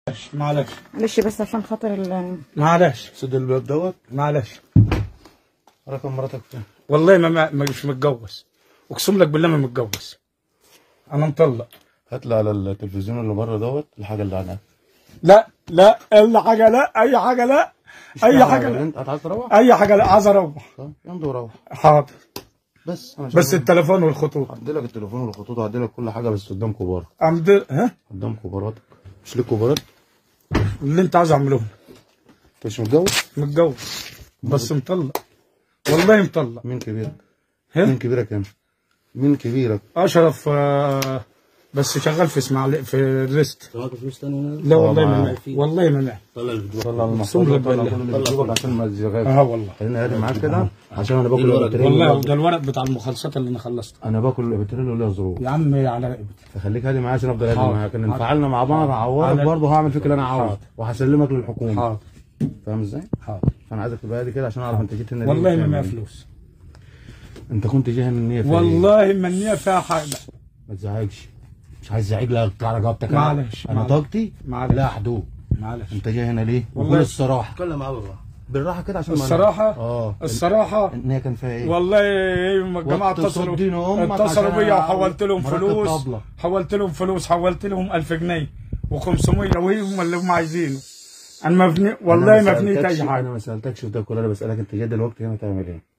معلش معلش بس عشان خاطر ال معلش سد الباب دوت معلش رقم مراتك فين؟ والله ما, ما ما- مش متجوز اقسم لك بالله ما متجوز انا مطلق هات لي على التلفزيون اللي بره دوت الحاجه اللي عنها لا لا اي حاجه لا اي حاجه لا اي حاجه لا انت عايز تروح؟ اي حاجه لا عايز اروح طب يمضي وروح حاضر بس انا بس التليفون والخطوط هدي لك التليفون والخطوط وهدي لك كل حاجه بس قدام كبار امد ها قدام كباراتك مش ليك كبارات؟ اللي انت عايز اعمله انت مش متجوز؟ متجوز بس مطلق والله مطلق مين كبيرك؟ ها؟ مين كبيرك يا مين كبيرك؟ اشرف آه، بس شغال في اسماعيليه في الريست معاك فلوس تاني لا والله معايا. ما معي والله ما معي طلع الفيديو طلع أقسم المحفظه لك طلع بالله. كل اللي في جيبك عشان ما تزغاش اه والله خليني هادي معاك كده عشان انا باكل الورق؟ البتريل والله ده الورق بتاع المخلصات اللي انا خلصته انا باكل البتريل وليا ظروف يا عم على رقبتي فخليك هادي معايا عشان افضل هادي حاضر. معاك ان حاضر. انفعلنا مع بعض هعورك على- برضه هعمل فيك اللي انا عاوزه حاضر. وهسلمك للحكومه حاضر فاهم ازاي؟ حاضر فانا عايزك تبقى هادي كده عشان اعرف انت جيت هنا ليه والله ما وبتعمل معي إيه. فلوس انت كنت جاي هنا النية في إيه؟ والله ما النية فيها حاجه ما تزعجش مش عايز ازعج لك اطلع رقبتك أنا. معلش، انا معلش. طاقتي معلش. لا حدود معلش انت جاي هنا ليه؟ والله. وكل الصراحه اتكلم معاه بالراحه بالراحه كده عشان ما- الصراحه اه الصراحه ان هي كان فيها ايه؟ والله الجماعه وقت اتصلوا صدين أمك اتصلوا عشان بيا وحولت لهم مرتب فلوس طبلة. حولت لهم فلوس حولت لهم 1000 جنيه و500 وهي هم اللي هم عايزينه انا مبني والله أنا ما بنيت سألتكش- اي حاجه انا ما سالتكش في ده كله انا بسالك انت جاي دلوقتي هنا تعمل ايه؟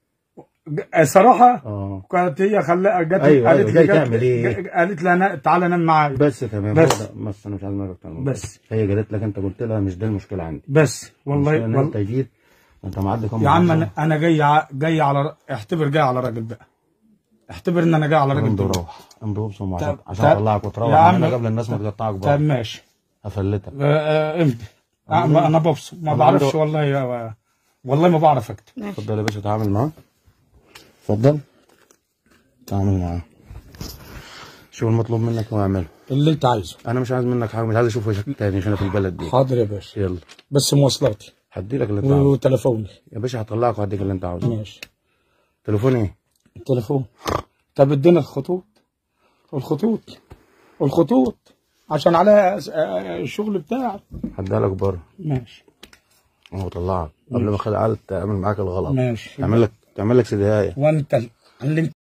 صراحه اه كانت هي خلى جت أيوة، قالت أيوة، لي جاي جت- تعمل إيه؟ ج- قالت لي انا تعالى نام معايا بس تمام بس. هو ده. بس انا مش عايز منك اكتر من بس. كده. هي قالت لك انت قلت لها مش ده المشكله عندي بس المشكلة والله ان وال... انت جيت انت معدي كام يا عم محافظة. انا انا جاي ع- جاي على ر- اعتبر جاي على راجل بقى اعتبر ان انا جاي على راجل امضي دول. وروح امضي وابصم مع طب- بعض عشان طب- اطلعك وتروح يا عم- من هنا قبل الناس ما تقطعك طب بقى ماشي افلتك آه، آه، امضي آه، ما- انا ببصم ما أنا بعرفش عنده- والله يا والله ما بعرف اكتب ماشي اتفضل يا باشا تعامل معاه اتفضل تعامل معاه شو المطلوب منك واعمله اللي انت عايزه انا مش عايز منك حاجه مش عايز اشوف وشك تاني هنا في البلد دي حاضر يا باشا يلا بس مواصلاتي هدي لك اللي انت عاوزه وتليفوني يا باشا هطلعك وهديك اللي انت عاوزه ماشي تليفون ايه التليفون طب ادينا الخطوط الخطوط الخطوط عشان عليها أس- آه، الشغل بتاعي هديها لك بره ماشي اهو طلعك قبل ما خد عقل تعمل معاك الغلط ماشي تعمل لك تعمل لك سدايه وانت اللي انت